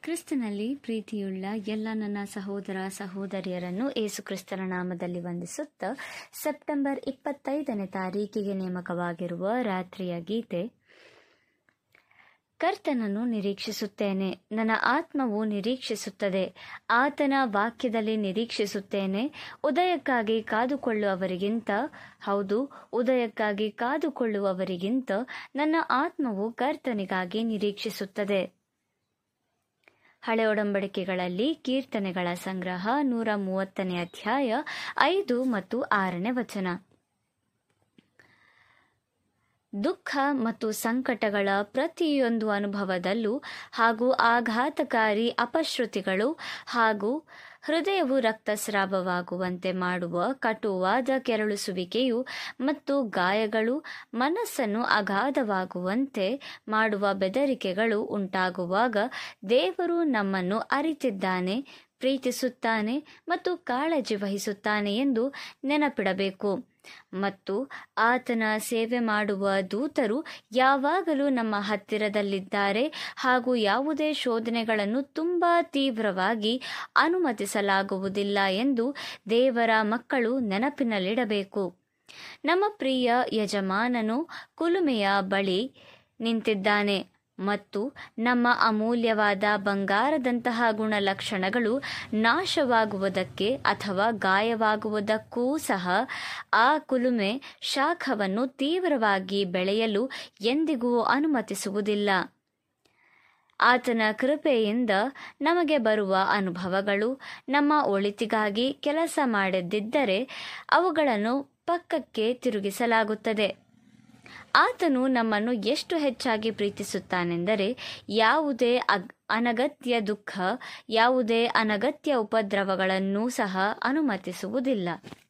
ಕ್ರಿಸ್ತನಲ್ಲಿ ಪ್ರೀತಿಯುಳ್ಳ ಎಲ್ಲ ನನ್ನ ಸಹೋದರ ಸಹೋದರಿಯರನ್ನು ಏಸು ಕ್ರಿಸ್ತನ ನಾಮದಲ್ಲಿ ವಂದಿಸುತ್ತಾ ಸೆಪ್ಟೆಂಬರ್ ಇಪ್ಪತ್ತೈದನೇ ತಾರೀಕಿಗೆ ನೇಮಕವಾಗಿರುವ ರಾತ್ರಿಯ ಗೀತೆ ಕರ್ತನನ್ನು ನಿರೀಕ್ಷಿಸುತ್ತೇನೆ ನನ್ನ ಆತ್ಮವು ನಿರೀಕ್ಷಿಸುತ್ತದೆ ಆತನ ವಾಕ್ಯದಲ್ಲಿ ನಿರೀಕ್ಷಿಸುತ್ತೇನೆ ಉದಯಕ್ಕಾಗಿ ಕಾದುಕೊಳ್ಳುವವರಿಗಿಂತ ಹೌದು ಉದಯಕ್ಕಾಗಿ ಕಾದುಕೊಳ್ಳುವವರಿಗಿಂತ ನನ್ನ ಆತ್ಮವು ಕರ್ತನಿಗಾಗಿ ನಿರೀಕ್ಷಿಸುತ್ತದೆ ಹಳೆ ಒಡಂಬಡಿಕೆಗಳಲ್ಲಿ ಕೀರ್ತನೆಗಳ ಸಂಗ್ರಹ ನೂರ ಮೂವತ್ತನೇ ಅಧ್ಯಾಯ ಐದು ಮತ್ತು ಆರನೇ ವಚನ ದುಃಖ ಮತ್ತು ಸಂಕಟಗಳ ಪ್ರತಿಯೊಂದು ಅನುಭವದಲ್ಲೂ ಹಾಗೂ ಆಘಾತಕಾರಿ ಅಪಶ್ರುತಿಗಳು ಹಾಗೂ ಹೃದಯವು ರಕ್ತಸ್ರಾವವಾಗುವಂತೆ ಮಾಡುವ ಕಟುವಾದ ಕೆರಳಿಸುವಿಕೆಯು ಮತ್ತು ಗಾಯಗಳು ಮನಸ್ಸನ್ನು ಅಗಾಧವಾಗುವಂತೆ ಮಾಡುವ ಬೆದರಿಕೆಗಳು ಉಂಟಾಗುವಾಗ ದೇವರು ನಮ್ಮನ್ನು ಅರಿತಿದ್ದಾನೆ ಪ್ರೀತಿಸುತ್ತಾನೆ ಮತ್ತು ಕಾಳಜಿ ವಹಿಸುತ್ತಾನೆ ಎಂದು ನೆನಪಿಡಬೇಕು ಮತ್ತು ಆತನ ಸೇವೆ ಮಾಡುವ ದೂತರು ಯಾವಾಗಲೂ ನಮ್ಮ ಹತ್ತಿರದಲ್ಲಿದ್ದಾರೆ ಹಾಗೂ ಯಾವುದೇ ಶೋಧನೆಗಳನ್ನು ತುಂಬಾ ತೀವ್ರವಾಗಿ ಅನುಮತಿಸಲಾಗುವುದಿಲ್ಲ ಎಂದು ದೇವರ ಮಕ್ಕಳು ನೆನಪಿನಲ್ಲಿಡಬೇಕು ನಮ್ಮ ಪ್ರಿಯ ಯಜಮಾನನು ಕುಲುಮೆಯ ಬಳಿ ನಿಂತಿದ್ದಾನೆ ಮತ್ತು ನಮ್ಮ ಅಮೂಲ್ಯವಾದ ಬಂಗಾರದಂತಹ ಗುಣಲಕ್ಷಣಗಳು ನಾಶವಾಗುವುದಕ್ಕೆ ಅಥವಾ ಗಾಯವಾಗುವುದಕ್ಕೂ ಸಹ ಆ ಕುಲುಮೆ ಶಾಖವನ್ನು ತೀವ್ರವಾಗಿ ಬೆಳೆಯಲು ಎಂದಿಗೂ ಅನುಮತಿಸುವುದಿಲ್ಲ ಆತನ ಕೃಪೆಯಿಂದ ನಮಗೆ ಬರುವ ಅನುಭವಗಳು ನಮ್ಮ ಒಳಿತಿಗಾಗಿ ಕೆಲಸ ಮಾಡದಿದ್ದರೆ ಅವುಗಳನ್ನು ಪಕ್ಕಕ್ಕೆ ತಿರುಗಿಸಲಾಗುತ್ತದೆ ಆತನು ನಮ್ಮನ್ನು ಎಷ್ಟು ಹೆಚ್ಚಾಗಿ ಪ್ರೀತಿಸುತ್ತಾನೆಂದರೆ ಯಾವುದೇ ಅನಗತ್ಯ ದುಃಖ ಯಾವುದೇ ಅನಗತ್ಯ ಉಪದ್ರವಗಳನ್ನೂ ಸಹ ಅನುಮತಿಸುವುದಿಲ್ಲ